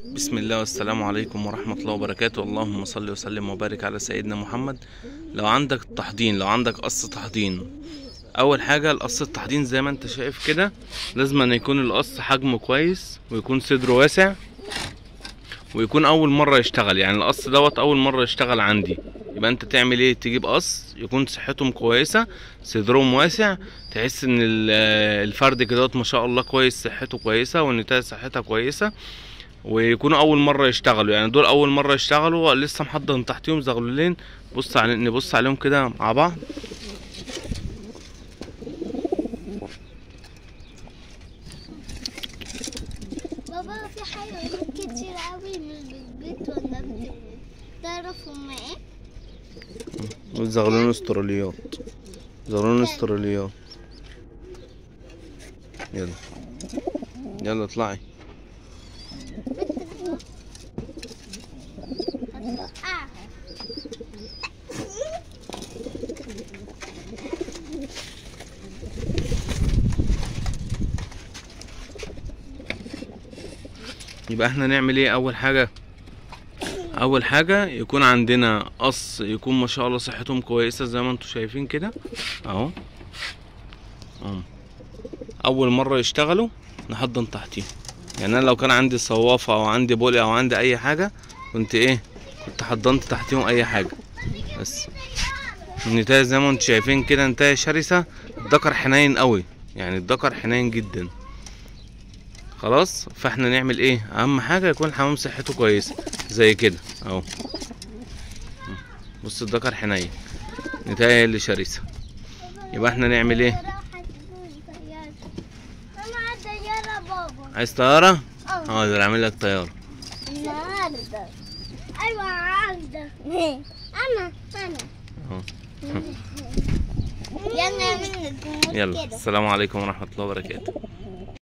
بسم الله والسلام عليكم ورحمة الله وبركاته اللهم صل وسلم وبارك على سيدنا محمد لو عندك تحضين لو عندك قص تحضين اول حاجة القص التحضين زي ما انت شايف كده لازم أن يكون القص حجمه كويس ويكون صدره واسع ويكون اول مرة يشتغل يعني القص دوت اول مرة يشتغل عندي يبقى انت تعمل ايه تجيب قص يكون صحتهم كويسة صدرهم واسع تحس ان ال- الفرد كده ما شاء الله كويس صحته كويسة والنتاية صحتها كويسة ويكونوا اول مره يشتغلوا يعني دول اول مره يشتغلوا لسه محضن تحتيهم زغلولين بص على نبص عليهم كده مع بعض بابا في حيوانات كتير قوي مش بتبيض ولا بتولد تعرف هما ايه؟ دول زغلول استراليات زغلول استراليات يلا يلا اطلعي هتوقع يبقى احنا نعمل ايه اول حاجه اول حاجه يكون عندنا قص يكون ما شاء الله صحتهم كويسه زي ما انتم شايفين كده اهو اهو اول مره يشتغلوا نحضن تحتيهم يعني انا لو كان عندي صوافه او عندي بولي او عندي اي حاجه كنت ايه كنت حضنت تحتيهم اي حاجه بس النتاية زي ما انتم شايفين كده نتاية شرسة الذكر حنين قوي يعني الذكر حنين جدا خلاص فاحنا نعمل ايه اهم حاجة يكون الحمام صحته كويسة زي كده اهو بص الذكر حنين نتاية اللي شرسة يبقى احنا نعمل ايه انا عايزه طياره بابا عايز طيارة اه اه اعمل لك طيارة النهارده ايوه عايزه انا انا اهو يلا يا منى يلا السلام عليكم ورحمة الله وبركاته